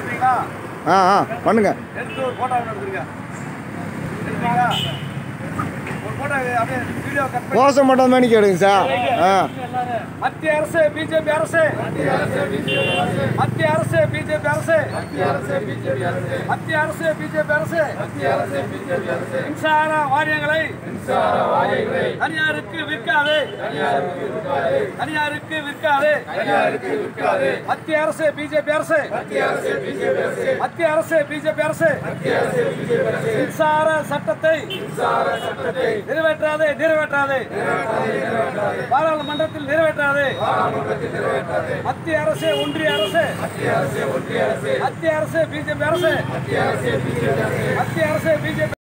எடுத்தீங்களா ஆ ஆ பண்ணுங்க எடுத்து ஒரு போட்டோ ஒன்று எடுத்துருங்க எடுத்தீங்களா ஒரு போட்டோ அப்படியே வீடியோ கட் பண்ணி மோசம் மட்டும் மேனிக்கு எடுங்க சார் ஆ மத்திய அரசு பிஜேபி அரசு மத்திய அரசு பிஜேபி அரசு மத்திய அரசு பிஜேபி அரசு மின்சார வாரியங்களை தனியாருக்கு விற்காது தனியாருக்கு விற்காது மத்திய அரசு பிஜேபி அரசு மத்திய அரசு பிஜேபி அரசு மின்சார சட்டத்தை நிறைவேற்றாதே நிறைவேற்றாதே பாராளுமன்றத்தில் நிறைவேற்றாதே மத்திய அரசு ஒன்றிய அரசு மத்திய அரசு பிஜேபி அரசு மத்திய அரசு பிஜேபி